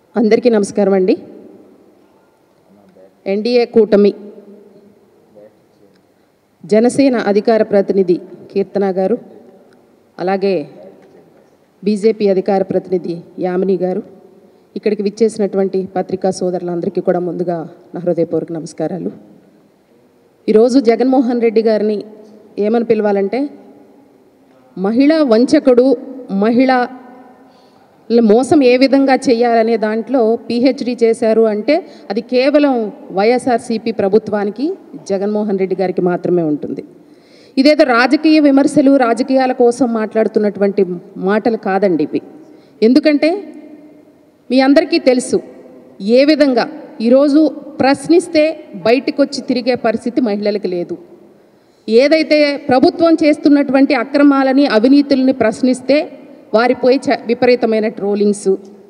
అందరికీ నమస్కారం అండి ఎన్డీఏ కూటమి జనసేన అధికార ప్రతినిధి కీర్తన గారు అలాగే బీజేపీ అధికార ప్రతినిధి యామిని గారు ఇక్కడికి విచ్చేసినటువంటి పత్రికా సోదరులందరికీ కూడా ముందుగా నా హృదయపూర్వక నమస్కారాలు ఈరోజు జగన్మోహన్ రెడ్డి గారిని ఏమని పిలవాలంటే మహిళా వంచకుడు మహిళ మోసం ఏ విధంగా చేయాలనే దాంట్లో పిహెచ్డి చేశారు అంటే అది కేవలం వైఎస్ఆర్సీపీ ప్రభుత్వానికి జగన్మోహన్ రెడ్డి గారికి మాత్రమే ఉంటుంది ఇదేదో రాజకీయ విమర్శలు రాజకీయాల కోసం మాట్లాడుతున్నటువంటి మాటలు కాదండి ఇవి ఎందుకంటే మీ అందరికీ తెలుసు ఏ విధంగా ఈరోజు ప్రశ్నిస్తే బయటకు వచ్చి తిరిగే పరిస్థితి మహిళలకు లేదు ఏదైతే ప్రభుత్వం చేస్తున్నటువంటి అక్రమాలని అవినీతుల్ని ప్రశ్నిస్తే వారిపై చ విపరీతమైన ట్రోలింగ్స్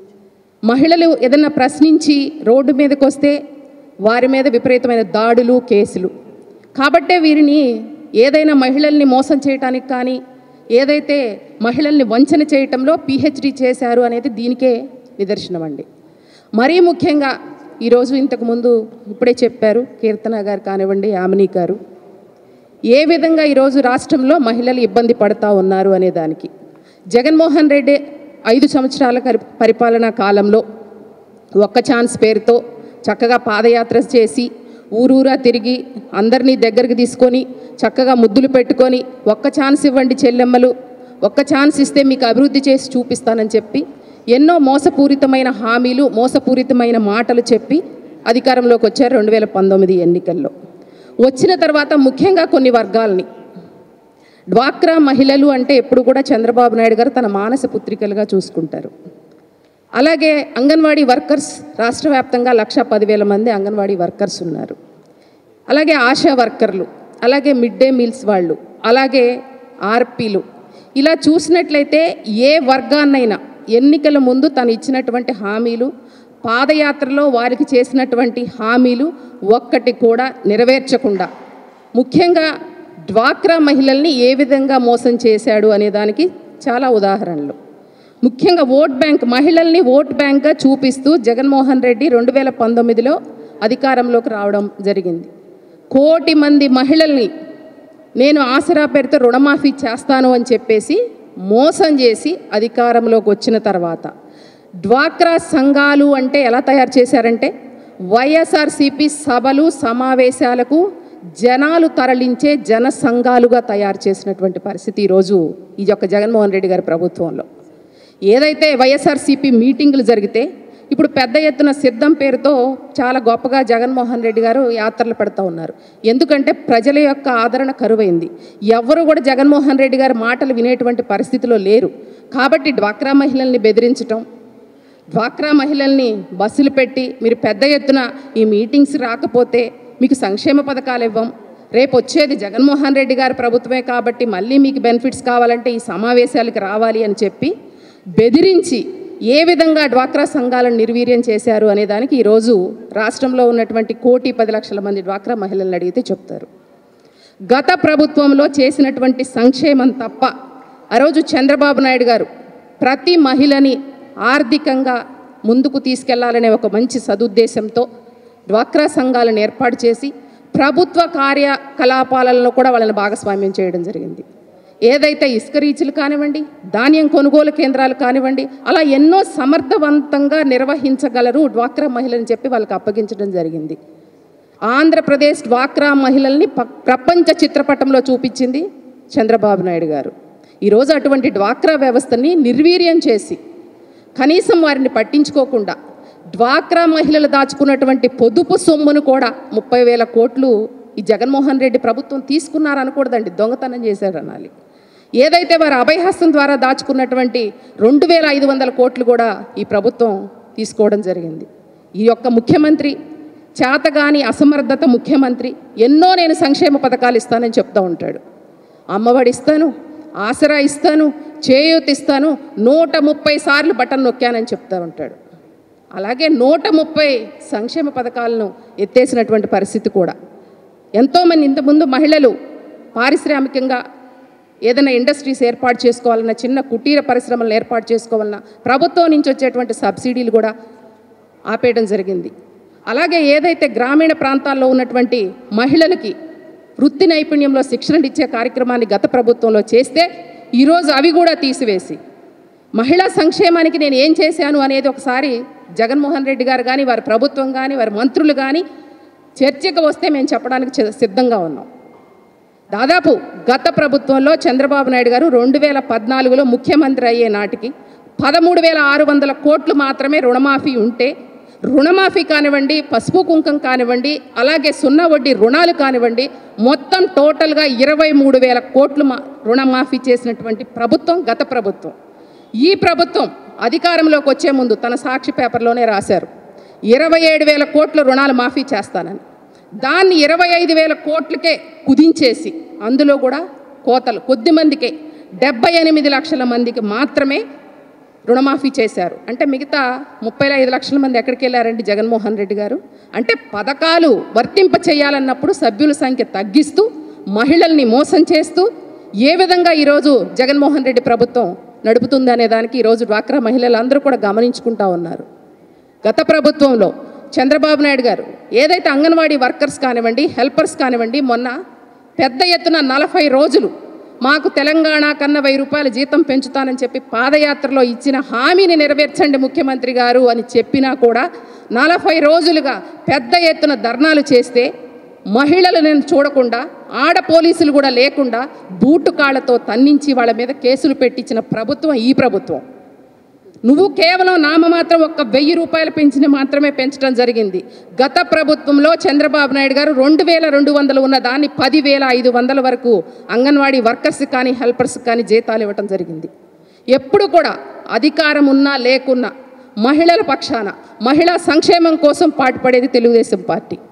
మహిళలు ఏదైనా ప్రశ్నించి రోడ్డు మీదకి వస్తే వారి మీద విపరీతమైన దాడులు కేసులు కాబట్టే వీరిని ఏదైనా మహిళల్ని మోసం చేయటానికి కానీ ఏదైతే మహిళల్ని వంచన చేయటంలో పిహెచ్డి చేశారు అనేది దీనికే నిదర్శనం అండి మరీ ముఖ్యంగా ఈరోజు ఇంతకుముందు ఇప్పుడే చెప్పారు కీర్తన గారు కానివ్వండి యామిని గారు ఏ విధంగా ఈరోజు రాష్ట్రంలో మహిళలు ఇబ్బంది పడతా ఉన్నారు అనే దానికి జగన్మోహన్ రెడ్డి ఐదు సంవత్సరాల కరి- పరిపాలనా కాలంలో ఒక్క ఛాన్స్ పేరుతో చక్కగా పాదయాత్ర చేసి ఊరూరా తిరిగి అందరినీ దగ్గరికి తీసుకొని చక్కగా ముద్దులు పెట్టుకొని ఒక్క ఛాన్స్ ఇవ్వండి చెల్లెమ్మలు ఒక్క ఛాన్స్ ఇస్తే మీకు అభివృద్ధి చేసి చూపిస్తానని చెప్పి ఎన్నో మోసపూరితమైన హామీలు మోసపూరితమైన మాటలు చెప్పి అధికారంలోకి వచ్చారు రెండు వేల పంతొమ్మిది ఎన్నికల్లో వచ్చిన తర్వాత ముఖ్యంగా కొన్ని వర్గాల్ని డ్వాక్రా మహిళలు అంటే ఎప్పుడు కూడా చంద్రబాబు నాయుడు గారు తన మానస పుత్రికలుగా చూసుకుంటారు అలాగే అంగన్వాడీ వర్కర్స్ రాష్ట్ర వ్యాప్తంగా లక్ష పదివేల మంది అంగన్వాడీ వర్కర్స్ ఉన్నారు అలాగే ఆశా వర్కర్లు అలాగే మిడ్ డే మీల్స్ వాళ్ళు అలాగే ఆర్పీలు ఇలా చూసినట్లయితే ఏ వర్గాన్నైనా ఎన్నికల ముందు తను ఇచ్చినటువంటి హామీలు పాదయాత్రలో వారికి చేసినటువంటి హామీలు ఒక్కటి కూడా నెరవేర్చకుండా ముఖ్యంగా డ్వాక్రా మహిళల్ని ఏ విధంగా మోసం చేశాడు అనే దానికి చాలా ఉదాహరణలు ముఖ్యంగా ఓట్ బ్యాంక్ మహిళల్ని ఓట్ బ్యాంక్గా చూపిస్తూ జగన్మోహన్ రెడ్డి రెండు వేల పంతొమ్మిదిలో అధికారంలోకి రావడం జరిగింది కోటి మంది మహిళల్ని నేను ఆసరా పేరుతో రుణమాఫీ చేస్తాను అని చెప్పేసి మోసం చేసి అధికారంలోకి వచ్చిన తర్వాత డ్వాక్రా సంఘాలు అంటే ఎలా తయారు చేశారంటే వైఎస్ఆర్సిపి సభలు సమావేశాలకు జనాలు తరలించే జన సంఘాలుగా తయారు చేసినటువంటి పరిస్థితి ఈరోజు ఈ యొక్క జగన్మోహన్ రెడ్డి గారి ప్రభుత్వంలో ఏదైతే వైఎస్ఆర్సీపీ మీటింగులు జరిగితే ఇప్పుడు పెద్ద ఎత్తున సిద్ధం పేరుతో చాలా గొప్పగా జగన్మోహన్ రెడ్డి గారు యాత్రలు పెడతా ఉన్నారు ఎందుకంటే ప్రజల యొక్క ఆదరణ కరువైంది ఎవరు కూడా జగన్మోహన్ రెడ్డి గారి మాటలు వినేటువంటి పరిస్థితిలో లేరు కాబట్టి డ్వాక్రా మహిళల్ని బెదిరించటం డ్వాక్రా మహిళల్ని బస్సులు పెట్టి మీరు పెద్ద ఎత్తున ఈ మీటింగ్స్ రాకపోతే మీకు సంక్షేమ పథకాలు ఇవ్వం రేపు వచ్చేది జగన్మోహన్ రెడ్డి గారి ప్రభుత్వమే కాబట్టి మళ్ళీ మీకు బెనిఫిట్స్ కావాలంటే ఈ సమావేశాలకు రావాలి అని చెప్పి బెదిరించి ఏ విధంగా డ్వాక్రా సంఘాలను నిర్వీర్యం చేశారు అనే దానికి ఈరోజు రాష్ట్రంలో ఉన్నటువంటి కోటి పది లక్షల మంది డ్వాక్రా మహిళలను అడిగితే చెప్తారు గత ప్రభుత్వంలో చేసినటువంటి సంక్షేమం తప్ప ఆ రోజు చంద్రబాబు నాయుడు గారు ప్రతి మహిళని ఆర్థికంగా ముందుకు తీసుకెళ్లాలనే ఒక మంచి సదుద్దేశంతో డ్వాక్రా సంఘాలను ఏర్పాటు చేసి ప్రభుత్వ కార్యకలాపాలలో కూడా వాళ్ళని భాగస్వామ్యం చేయడం జరిగింది ఏదైతే ఇసుక రీచులు కానివ్వండి ధాన్యం కొనుగోలు కేంద్రాలు కానివ్వండి అలా ఎన్నో సమర్థవంతంగా నిర్వహించగలరు డ్వాక్రా మహిళని చెప్పి వాళ్ళకి అప్పగించడం జరిగింది ఆంధ్రప్రదేశ్ డ్వాక్రా మహిళల్ని ప- ప్రపంచ చిత్రపటంలో చూపించింది చంద్రబాబు నాయుడు గారు ఈరోజు అటువంటి డ్వాక్రా వ్యవస్థని నిర్వీర్యం చేసి కనీసం వారిని పట్టించుకోకుండా డ్వాక్రా మహిళలు దాచుకున్నటువంటి పొదుపు సొమ్మును కూడా ముప్పై వేల కోట్లు ఈ జగన్మోహన్ రెడ్డి ప్రభుత్వం తీసుకున్నారనకూడదండి దొంగతనం చేశారనాలి ఏదైతే వారి అభయహస్తం ద్వారా దాచుకున్నటువంటి రెండు వేల ఐదు వందల కోట్లు కూడా ఈ ప్రభుత్వం తీసుకోవడం జరిగింది ఈ యొక్క ముఖ్యమంత్రి చేతగాని అసమర్థత ముఖ్యమంత్రి ఎన్నో నేను సంక్షేమ పథకాలు ఇస్తానని చెప్తూ ఉంటాడు అమ్మఒడి ఇస్తాను ఆసరా ఇస్తాను చేయూత ఇస్తాను నూట ముప్పై సార్లు బటన్ నొక్కానని చెప్తా ఉంటాడు అలాగే నూట ముప్పై సంక్షేమ పథకాలను ఎత్తేసినటువంటి పరిస్థితి కూడా ఎంతోమంది ఇంతకుముందు మహిళలు పారిశ్రామికంగా ఏదైనా ఇండస్ట్రీస్ ఏర్పాటు చేసుకోవాలన్నా చిన్న కుటీర పరిశ్రమలను ఏర్పాటు చేసుకోవాలన్నా ప్రభుత్వం నుంచి వచ్చేటువంటి సబ్సిడీలు కూడా ఆపేయడం జరిగింది అలాగే ఏదైతే గ్రామీణ ప్రాంతాల్లో ఉన్నటువంటి మహిళలకి వృత్తి నైపుణ్యంలో శిక్షణ ఇచ్చే కార్యక్రమాన్ని గత ప్రభుత్వంలో చేస్తే ఈరోజు అవి కూడా తీసివేసి మహిళా సంక్షేమానికి నేను ఏం చేశాను అనేది ఒకసారి జగన్మోహన్ రెడ్డి గారు కానీ వారి ప్రభుత్వం కానీ వారి మంత్రులు కానీ చర్చకు వస్తే మేము చెప్పడానికి చి- సిద్ధంగా ఉన్నాం దాదాపు గత ప్రభుత్వంలో చంద్రబాబు నాయుడు గారు రెండు వేల పద్నాలుగులో ముఖ్యమంత్రి అయ్యే నాటికి పదమూడు వేల ఆరు వందల కోట్లు మాత్రమే రుణమాఫీ ఉంటే రుణమాఫీ కానివ్వండి పసుపు కుంకం కానివ్వండి అలాగే సున్నా వడ్డీ రుణాలు కానివ్వండి మొత్తం టోటల్గా ఇరవై మూడు వేల కోట్లు మా రుణమాఫీ చేసినటువంటి ప్రభుత్వం గత ప్రభుత్వం ఈ ప్రభుత్వం అధికారంలోకి వచ్చే ముందు తన సాక్షి పేపర్లోనే రాశారు ఇరవై ఏడు వేల కోట్ల రుణాలు మాఫీ చేస్తానని దాన్ని ఇరవై ఐదు వేల కోట్లకే కుదించేసి అందులో కూడా కోతలు కొద్ది మందికే డెబ్బై ఎనిమిది లక్షల మందికి మాత్రమే రుణమాఫీ చేశారు అంటే మిగతా ముప్పై ఐదు లక్షల మంది ఎక్కడికి వెళ్ళారండి జగన్మోహన్ రెడ్డి గారు అంటే పథకాలు వర్తింప చేయాలన్నప్పుడు సభ్యుల సంఖ్య తగ్గిస్తూ మహిళల్ని మోసం చేస్తూ ఏ విధంగా ఈరోజు జగన్మోహన్ రెడ్డి ప్రభుత్వం నడుపుతుంది అనే దానికి ఈరోజు డ్వాక్రా మహిళలందరూ కూడా గమనించుకుంటా ఉన్నారు గత ప్రభుత్వంలో చంద్రబాబు నాయుడు గారు ఏదైతే అంగన్వాడీ వర్కర్స్ కానివ్వండి హెల్పర్స్ కానివ్వండి మొన్న పెద్ద ఎత్తున నలభై రోజులు మాకు తెలంగాణ కన్నా వెయ్యి రూపాయల జీతం పెంచుతానని చెప్పి పాదయాత్రలో ఇచ్చిన హామీని నెరవేర్చండి ముఖ్యమంత్రి గారు అని చెప్పినా కూడా నలభై రోజులుగా పెద్ద ఎత్తున ధర్నాలు చేస్తే మహిళలను చూడకుండా ఆడ పోలీసులు కూడా లేకుండా బూటు కాళ్ళతో తన్నించి వాళ్ళ మీద కేసులు పెట్టించిన ప్రభుత్వం ఈ ప్రభుత్వం నువ్వు కేవలం నామమాత్రం ఒక్క వెయ్యి రూపాయలు పెంచిన మాత్రమే పెంచడం జరిగింది గత ప్రభుత్వంలో చంద్రబాబు నాయుడు గారు రెండు వేల రెండు వందలు ఉన్న దాన్ని పదివేల ఐదు వందల వరకు అంగన్వాడీ వర్కర్స్ కానీ హెల్పర్స్ కానీ జీతాలు ఇవ్వటం జరిగింది ఎప్పుడు కూడా అధికారం ఉన్నా లేకున్నా మహిళల పక్షాన మహిళా సంక్షేమం కోసం పాటుపడేది తెలుగుదేశం పార్టీ